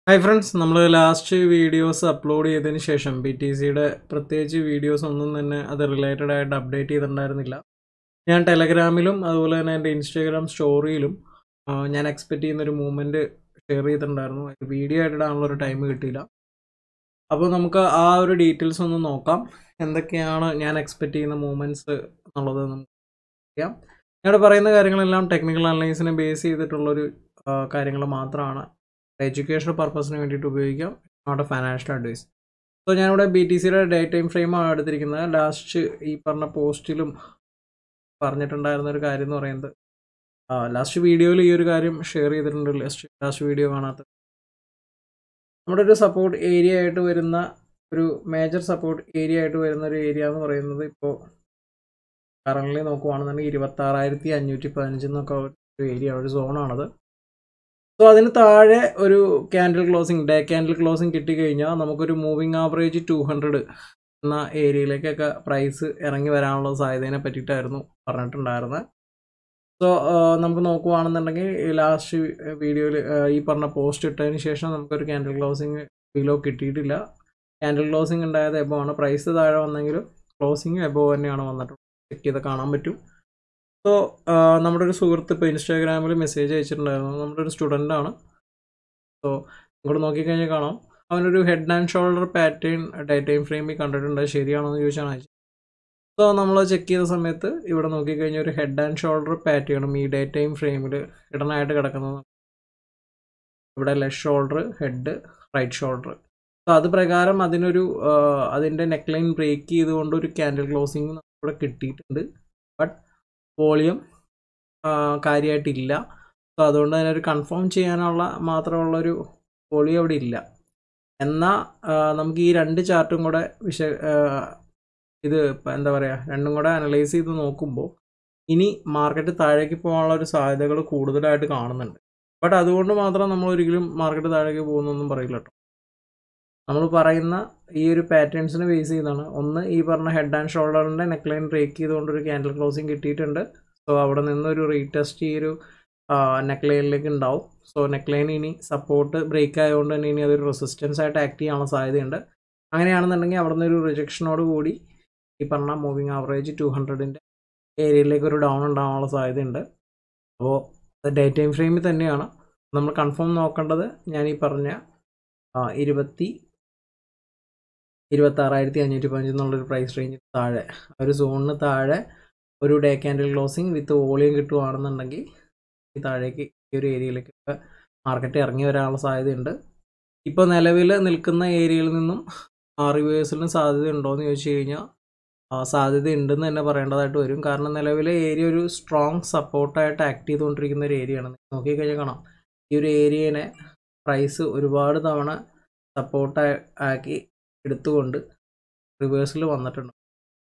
hi friends നമ്മൾ last videos upload ചെയ്തതിന് ശേഷം ബി ടി സിയുടെ പ്രത്യേകിച്ച് വീഡിയോസ് ഒന്നും തന്നെ അത് റിലേറ്റഡ് ആയിട്ട് അപ്ഡേറ്റ് ചെയ്തിട്ടുണ്ടായിരുന്നില്ല ഞാൻ ടെലഗ്രാമിലും അതുപോലെ തന്നെ എൻ്റെ ഇൻസ്റ്റാഗ്രാം സ്റ്റോറിയിലും ആ, ഞാൻ എക്സ്പെക്റ്റ് ചെയ്യുന്നൊരു മൂവ്മെൻറ്റ് ഷെയർ ചെയ്തിട്ടുണ്ടായിരുന്നു അത് വീഡിയോ ആയിട്ട് ഇടാനുള്ള ഒരു ടൈം കിട്ടിയില്ല അപ്പോൾ നമുക്ക് ആ ഒരു ഡീറ്റെയിൽസ് ഒന്ന് നോക്കാം എന്തൊക്കെയാണ് ഞാൻ എക്സ്പെക്റ്റ് ചെയ്യുന്ന മൂവ്മെൻറ്റ്സ് എന്നുള്ളത് നമുക്ക് അറിയാം ഞാനിവിടെ പറയുന്ന കാര്യങ്ങളെല്ലാം ടെക്നിക്കൽ അനലൈസിനെ ബേസ് ചെയ്തിട്ടുള്ളൊരു കാര്യങ്ങൾ മാത്രമാണ് എഡ്യൂക്കേഷണൽ പർപ്പസിന് വേണ്ടിയിട്ട് ഉപയോഗിക്കാം not a financial advice so ഞാനിവിടെ ബി ടി സിയുടെ ഡേ ടൈം ഫ്രെയിമാണ് എടുത്തിരിക്കുന്നത് ലാസ്റ്റ് ഈ പറഞ്ഞ പോസ്റ്റിലും പറഞ്ഞിട്ടുണ്ടായിരുന്ന ഒരു കാര്യം എന്ന് പറയുന്നത് ലാസ്റ്റ് വീഡിയോയിൽ ഈ ഒരു കാര്യം ഷെയർ ചെയ്തിട്ടുണ്ട് ലാസ്റ്റ് ലാസ്റ്റ് വീഡിയോ കാണാത്ത നമ്മുടെ ഒരു സപ്പോർട്ട് ഏരിയ ആയിട്ട് വരുന്ന ഒരു മേജർ സപ്പോർട്ട് ഏരിയ ആയിട്ട് വരുന്ന ഒരു ഏരിയ എന്ന് പറയുന്നത് ഇപ്പോൾ കറൻ്റ് നോക്കുവാണെന്നുണ്ടെങ്കിൽ ഇരുപത്താറായിരത്തി അഞ്ഞൂറ്റി പതിനഞ്ച് എന്നൊക്കെ ഒരു ഏരിയ ഒരു സോണാണത് സോ അതിന് താഴെ ഒരു candle closing day candle closing കിട്ടിക്കഴിഞ്ഞാൽ നമുക്കൊരു മൂവിങ് ആവറേജ് ടു ഹൺഡ്രഡ് എന്ന ഏരിയയിലേക്കൊക്കെ പ്രൈസ് ഇറങ്ങി വരാനുള്ള സാധ്യതയെ പറ്റിയിട്ടായിരുന്നു പറഞ്ഞിട്ടുണ്ടായിരുന്നത് സോ നമുക്ക് നോക്കുവാണെന്നുണ്ടെങ്കിൽ ലാസ്റ്റ് വീഡിയോയിൽ ഈ പറഞ്ഞ പോസ്റ്റ് ഇട്ടതിന് ശേഷം നമുക്കൊരു ക്യാൻഡിൽ ക്ലോസിങ് ബിലോ കിട്ടിയിട്ടില്ല ക്യാൻഡിൽ ക്ലോസിംഗ് ഉണ്ടായത് എബോ ആണ് പ്രൈസ് താഴെ വന്നെങ്കിലും ക്ലോസിങ് എബോ തന്നെയാണ് വന്നിട്ടുള്ളത് ചെക്ക് ചെയ്ത് കാണാൻ പറ്റും സോ നമ്മുടെ ഒരു സുഹൃത്ത് ഇപ്പോൾ ഇൻസ്റ്റാഗ്രാമിൽ മെസ്സേജ് അയച്ചിട്ടുണ്ടായിരുന്നു നമ്മുടെ ഒരു സ്റ്റുഡൻ്റ് ആണ് സോ ഇങ്ങോട്ട് നോക്കിക്കഴിഞ്ഞാൽ കാണാം അവനൊരു head and shoulder pattern day time ഫ്രെയിമിൽ കണ്ടിട്ടുണ്ട് ശരിയാണോ എന്ന് ചോദിച്ചാണ് അയച്ചത് സോ നമ്മൾ ചെക്ക് ചെയ്ത സമയത്ത് ഇവിടെ നോക്കിക്കഴിഞ്ഞാൽ ഒരു ഹെഡ് ആൻഡ് ഷോൾഡർ പാറ്റേണും ഈ ഡേ ടൈം ഫ്രെയിമിൽ ഇടനായിട്ട് കിടക്കുന്നത് ഇവിടെ left shoulder head right shoulder so അത് പ്രകാരം അതിനൊരു അതിൻ്റെ നെക്ക് ലൈൻ ബ്രേക്ക് ചെയ്തുകൊണ്ട് ഒരു ക്യാൻഡിൽ ക്ലോസിങ് ഇവിടെ കിട്ടിയിട്ടുണ്ട് ബട്ട് വോളിയം കാര്യമായിട്ടില്ല സോ അതുകൊണ്ട് തന്നെ ഒരു കൺഫേം ചെയ്യാനുള്ള മാത്രമുള്ളൊരു വോളിയം അവിടെ ഇല്ല എന്നാൽ നമുക്ക് ഈ രണ്ട് ചാർട്ടും കൂടെ വിഷ ഇത് എന്താ പറയുക രണ്ടും കൂടെ അനലൈസ് ചെയ്ത് നോക്കുമ്പോൾ ഇനി മാർക്കറ്റ് താഴേക്ക് പോകാനുള്ള ഒരു സാധ്യതകൾ കൂടുതലായിട്ട് കാണുന്നുണ്ട് ബട്ട് അതുകൊണ്ട് മാത്രം നമ്മൾ ഒരിക്കലും മാർക്കറ്റ് താഴേക്ക് പോകുന്നൊന്നും പറയില്ല കേട്ടോ നമ്മൾ പറയുന്ന ഈ ഒരു പാറ്റേൺസിനെ ബേസ് ചെയ്താണ് ഒന്ന് ഈ പറഞ്ഞ ഹെഡ് ആൻഡ് ഷോൾഡറിൻ്റെ നെക്ക് ലൈൻ ബ്രേക്ക് ചെയ്തുകൊണ്ട് ഒരു ക്യാൻഡിൽ ക്ലോസിങ് കിട്ടിയിട്ടുണ്ട് സോ അവിടെ നിന്നൊരു റീടെസ്റ്റ് ഈ ഒരു നെക്ക് ലൈനിലേക്ക് ഉണ്ടാവും സോ നെക്ക് ലൈൻ ഇനി സപ്പോർട്ട് ബ്രേക്ക് ആയതുകൊണ്ട് തന്നെ ഇനി അതൊരു റെസിസ്റ്റൻസ് ആയിട്ട് ആക്ട് ചെയ്യാനുള്ള സാധ്യതയുണ്ട് അങ്ങനെയാണെന്നുണ്ടെങ്കിൽ അവിടെ നിന്ന് ഒരു റിജക്ഷനോട് കൂടി ഈ പറഞ്ഞ മൂവിങ് ആവറേജ് ടു ഹൺഡ്രഡിൻ്റെ ഏരിയയിലേക്ക് ഒരു ഡൗൺ ഉണ്ടാകാനുള്ള സാധ്യതയുണ്ട് അപ്പോൾ ഡേ ടൈം ഫ്രെയിമിൽ തന്നെയാണ് നമ്മൾ കൺഫേം നോക്കേണ്ടത് ഞാൻ ഈ പറഞ്ഞ ഇരുപത്തി ഇരുപത്താറായിരത്തി അഞ്ഞൂറ്റി പതിനഞ്ച് എന്നുള്ളൊരു പ്രൈസ് റേഞ്ചിന് താഴെ ഒരു സോണിന് താഴെ ഒരു day candle closing with volume കിട്ടുവാണെന്നുണ്ടെങ്കിൽ ഈ താഴേക്ക് ഈ ഒരു ഏരിയയിലേക്ക് മാർക്കറ്റ് ഇറങ്ങി വരാനുള്ള സാധ്യതയുണ്ട് ഇപ്പോൾ നിലവിൽ നിൽക്കുന്ന ഏരിയയിൽ നിന്നും റിവേഴ്സലിന് സാധ്യത ഉണ്ടോ എന്ന് ചോദിച്ചു കഴിഞ്ഞാൽ സാധ്യത ഉണ്ടെന്ന് തന്നെ പറയേണ്ടതായിട്ട് വരും കാരണം നിലവിലെ ഏരിയ ഒരു സ്ട്രോങ് സപ്പോർട്ടായിട്ട് ആക്ട് ചെയ്തുകൊണ്ടിരിക്കുന്ന ഒരു ഏരിയയാണ് നോക്കിക്കഴിഞ്ഞാൽ കാണാം ഈ ഒരു ഏരിയനെ പ്രൈസ് ഒരുപാട് തവണ സപ്പോർട്ട് ആക്കി എടുത്തുകൊണ്ട് റിവേഴ്സിൽ വന്നിട്ടുണ്ട്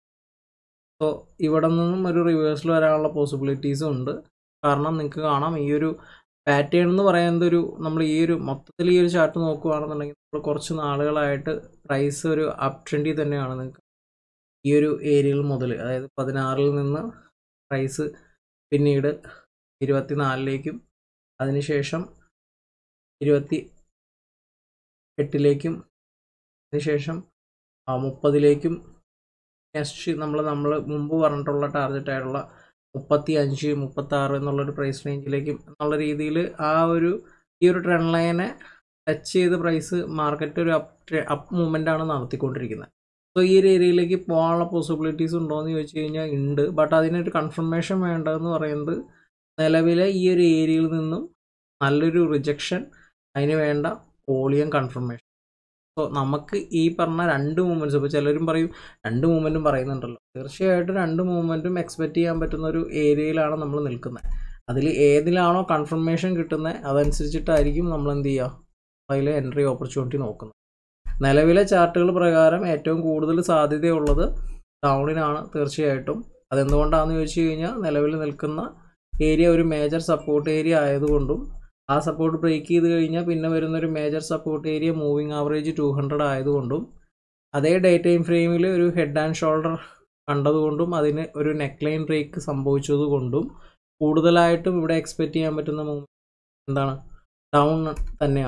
സോ ഇവിടെ നിന്നും ഒരു റിവേഴ്സിൽ വരാനുള്ള പോസിബിലിറ്റീസും ഉണ്ട് കാരണം നിങ്ങൾക്ക് കാണാം ഈ ഒരു പാറ്റേൺ എന്ന് പറയുന്നത് ഒരു നമ്മൾ ഈ ഒരു മൊത്തത്തിൽ ഈ ഒരു ചാർട്ട് നോക്കുകയാണെന്നുണ്ടെങ്കിൽ നമ്മൾ കുറച്ച് നാളുകളായിട്ട് പ്രൈസ് ഒരു അപ് ട്രെൻഡിൽ തന്നെയാണ് നിങ്ങൾക്ക് ഈ ഒരു ഏരിയയിൽ മുതൽ അതായത് പതിനാറിൽ നിന്ന് പ്രൈസ് പിന്നീട് ഇരുപത്തി നാലിലേക്കും അതിനുശേഷം ഇരുപത്തി എട്ടിലേക്കും അതിനുശേഷം മുപ്പതിലേക്കും നെക്സ്റ്റ് നമ്മൾ നമ്മൾ മുമ്പ് പറഞ്ഞിട്ടുള്ള ടാർഗറ്റ് ആയിട്ടുള്ള മുപ്പത്തി അഞ്ച് മുപ്പത്തി ആറ് എന്നുള്ളൊരു പ്രൈസ് റേഞ്ചിലേക്കും എന്നുള്ള രീതിയിൽ ആ ഒരു ഈ ഒരു ട്രെൻഡ് ലൈനെ ടച്ച് ചെയ്ത് പ്രൈസ് മാർക്കറ്റ് ഒരു അപ്പ് അപ്പ് മൂവ്മെൻ്റ് ആണ് നടത്തിക്കൊണ്ടിരിക്കുന്നത് സോ ഈ ഒരു ഏരിയയിലേക്ക് പോകാനുള്ള പോസിബിലിറ്റീസ് ഉണ്ടോ എന്ന് ചോദിച്ചു കഴിഞ്ഞാൽ ഉണ്ട് ബട്ട് അതിനൊരു കൺഫർമേഷൻ വേണ്ടതെന്ന് പറയുന്നത് നിലവിലെ ഈ ഒരു ഏരിയയിൽ നിന്നും നല്ലൊരു റിജക്ഷൻ അതിന് വേണ്ട വോളിയം കൺഫർമേഷൻ സോ നമുക്ക് ഈ പറഞ്ഞ രണ്ട് മൂവ്മെൻറ്റ്സ് ഇപ്പോൾ ചിലരും പറയും രണ്ട് മൂവ്മെൻറ്റും പറയുന്നുണ്ടല്ലോ തീർച്ചയായിട്ടും രണ്ട് മൂവ്മെൻറ്റും എക്സ്പെക്റ്റ് ചെയ്യാൻ പറ്റുന്ന ഒരു ഏരിയയിലാണ് നമ്മൾ നിൽക്കുന്നത് അതിൽ ഏതിലാണോ കൺഫർമേഷൻ കിട്ടുന്നത് അതനുസരിച്ചിട്ടായിരിക്കും നമ്മൾ എന്ത് ചെയ്യുക അതിൽ എൻട്രി ഓപ്പർച്യൂണിറ്റി നോക്കുന്നത് നിലവിലെ ചാർട്ടുകൾ പ്രകാരം ഏറ്റവും കൂടുതൽ സാധ്യതയുള്ളത് ഡൗണിനാണ് തീർച്ചയായിട്ടും അതെന്തുകൊണ്ടാണെന്ന് ചോദിച്ചു കഴിഞ്ഞാൽ നിലവിൽ നിൽക്കുന്ന ഏരിയ ഒരു മേജർ സപ്പോർട്ട് ഏരിയ ആയതുകൊണ്ടും ആ സപ്പോർട്ട് ബ്രേക്ക് ചെയ്ത് കഴിഞ്ഞാൽ പിന്നെ വരുന്ന ഒരു major support area moving average two hundred ആയതുകൊണ്ടും അതേ ഡേ ടൈം ഫ്രെയിമിൽ ഒരു ഹെഡ് ആൻഡ് ഷോൾഡർ കണ്ടതുകൊണ്ടും അതിന് ഒരു നെക്ക് ലൈൻ ബ്രേക്ക് സംഭവിച്ചതുകൊണ്ടും കൂടുതലായിട്ടും ഇവിടെ എക്സ്പെക്റ്റ് ചെയ്യാൻ പറ്റുന്ന മൂവ് എന്താണ് ഡൗൺ തന്നെയാണ്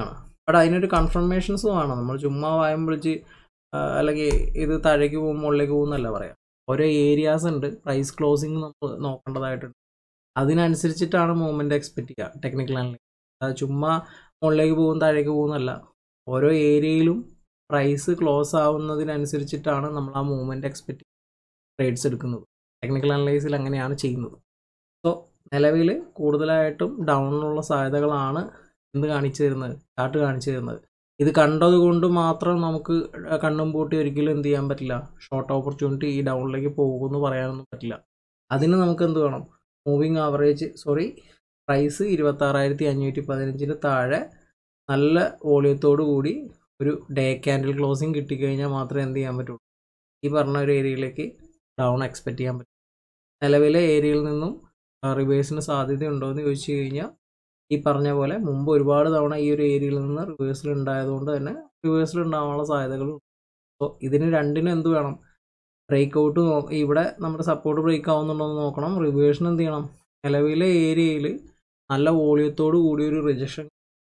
ബട്ട് അതിനൊരു കൺഫർമേഷൻസ് വേണം നമ്മൾ ചുമ്മാ വായം വിളിച്ച് അല്ലെങ്കിൽ ഇത് താഴേക്ക് പോകും മുകളിലേക്ക് പോകും എന്നല്ല പറയാം ഓരോ ഏരിയാസ് ഉണ്ട് പ്രൈസ് ക്ലോസിങ് നമ്മൾ നോക്കേണ്ടതായിട്ടുണ്ട് അതിനനുസരിച്ചിട്ടാണ് മൂവ്മെൻറ്റ് എക്സ്പെക്റ്റ് ചെയ്യുക ടെക്നിക്കൽ അനലിസ്റ്റ് അത് ചുമ്മാ മുകളിലേക്ക് പോകും താഴേക്ക് പോകുന്നല്ല ഓരോ ഏരിയയിലും പ്രൈസ് ക്ലോസ് ആവുന്നതിനനുസരിച്ചിട്ടാണ് നമ്മൾ ആ മൂവ്മെൻറ്റ് എക്സ്പെക്റ്റ് ട്രേഡ്സ് എടുക്കുന്നത് ടെക്നിക്കൽ അനലൈസിൽ അങ്ങനെയാണ് ചെയ്യുന്നത് സോ നിലവിൽ കൂടുതലായിട്ടും ഡൗണിലുള്ള സാധ്യതകളാണ് എന്ത് കാണിച്ചു തരുന്നത് ചാർട്ട് കാണിച്ചു തരുന്നത് ഇത് കണ്ടത് കൊണ്ട് മാത്രം നമുക്ക് കണ്ണും പൂട്ടി ഒരിക്കലും എന്ത് ചെയ്യാൻ പറ്റില്ല ഷോർട്ട് ഓപ്പർച്യൂണിറ്റി ഈ ഡൗണിലേക്ക് പോകുമെന്ന് പറയാനൊന്നും പറ്റില്ല അതിന് നമുക്ക് എന്ത് വേണം മൂവിങ് ആവറേജ് സോറി പ്രൈസ് ഇരുപത്താറായിരത്തി അഞ്ഞൂറ്റി പതിനഞ്ചിന് താഴെ നല്ല വോളിയത്തോടു കൂടി ഒരു ഡേ ക്യാൻഡിൽ ക്ലോസിങ് കിട്ടിക്കഴിഞ്ഞാൽ മാത്രമേ എന്ത് ചെയ്യാൻ പറ്റുള്ളൂ ഈ പറഞ്ഞ ഒരു ഏരിയയിലേക്ക് ഡൗൺ എക്സ്പെക്റ്റ് ചെയ്യാൻ പറ്റും നിലവിലെ ഏരിയയിൽ നിന്നും റിവേഴ്സിന് സാധ്യതയുണ്ടോ എന്ന് ചോദിച്ചു കഴിഞ്ഞാൽ ഈ പറഞ്ഞ പോലെ മുമ്പ് ഒരുപാട് തവണ ഈ ഒരു ഏരിയയിൽ നിന്ന് റിവേഴ്സൽ ഉണ്ടായതുകൊണ്ട് തന്നെ റിവേഴ്സൽ ഉണ്ടാവാനുള്ള സാധ്യതകളും അപ്പോൾ ഇതിന് രണ്ടിനും എന്ത് വേണം ബ്രേക്ക് ഔട്ട് ഇവിടെ നമ്മുടെ സപ്പോർട്ട് ബ്രേക്ക് ആവുന്നുണ്ടോ എന്ന് നോക്കണം റിവേഴ്സിന് എന്ത് ചെയ്യണം നിലവിലെ ഏരിയയിൽ നല്ല വോളിയത്തോട് കൂടി ഒരു റിജക്ഷൻ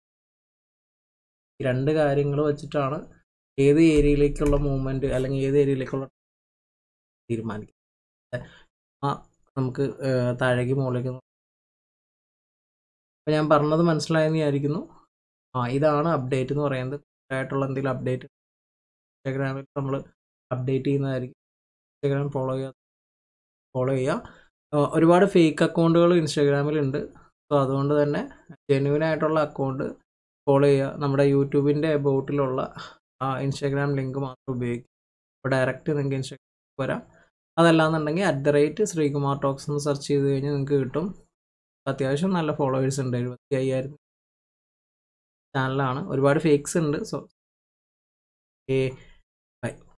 രണ്ട് കാര്യങ്ങൾ വെച്ചിട്ടാണ് ഏത് ഏരിയയിലേക്കുള്ള മൂവ്മെൻറ്റ് അല്ലെങ്കിൽ ഏത് ഏരിയയിലേക്കുള്ള തീരുമാനിക്കും ആ നമുക്ക് താഴേക്ക് മുകളിലേക്ക് അപ്പോൾ ഞാൻ പറഞ്ഞത് മനസ്സിലായെന്ന് വിചാരിക്കുന്നു ആ ഇതാണ് അപ്ഡേറ്റ് എന്ന് പറയുന്നത് ആയിട്ടുള്ള എന്തെങ്കിലും അപ്ഡേറ്റ് ഇൻസ്റ്റാഗ്രാമിൽ നമ്മൾ അപ്ഡേറ്റ് ചെയ്യുന്നതായിരിക്കും ഇൻസ്റ്റാഗ്രാം ഫോളോ ചെയ്യുക ഫോളോ ചെയ്യുക ഒരുപാട് ഫേക്ക് അക്കൗണ്ടുകൾ ഇൻസ്റ്റാഗ്രാമിലുണ്ട് സോ അതുകൊണ്ട് തന്നെ ജെന്യൂൻ ആയിട്ടുള്ള അക്കൗണ്ട് ഫോളോ ചെയ്യുക നമ്മുടെ യൂട്യൂബിൻ്റെ അബൌട്ടിലുള്ള ആ ഇൻസ്റ്റാഗ്രാം ലിങ്ക് മാത്രം ഉപയോഗിക്കുക അപ്പോൾ ഡയറക്റ്റ് നിങ്ങൾക്ക് ഇൻസ്റ്റാഗ്രാം വരാം അതല്ലാന്നുണ്ടെങ്കിൽ at the rate Sreekumar talks എന്ന് സെർച്ച് ചെയ്ത് കഴിഞ്ഞാൽ നിങ്ങൾക്ക് കിട്ടും അത്യാവശ്യം നല്ല ഫോളോവേഴ്സ് ഉണ്ട് എഴുപത്തി അയ്യായിരം ചാനലാണ് ഒരുപാട് ഫേക്സ് ഉണ്ട് സോ ഏ ബൈ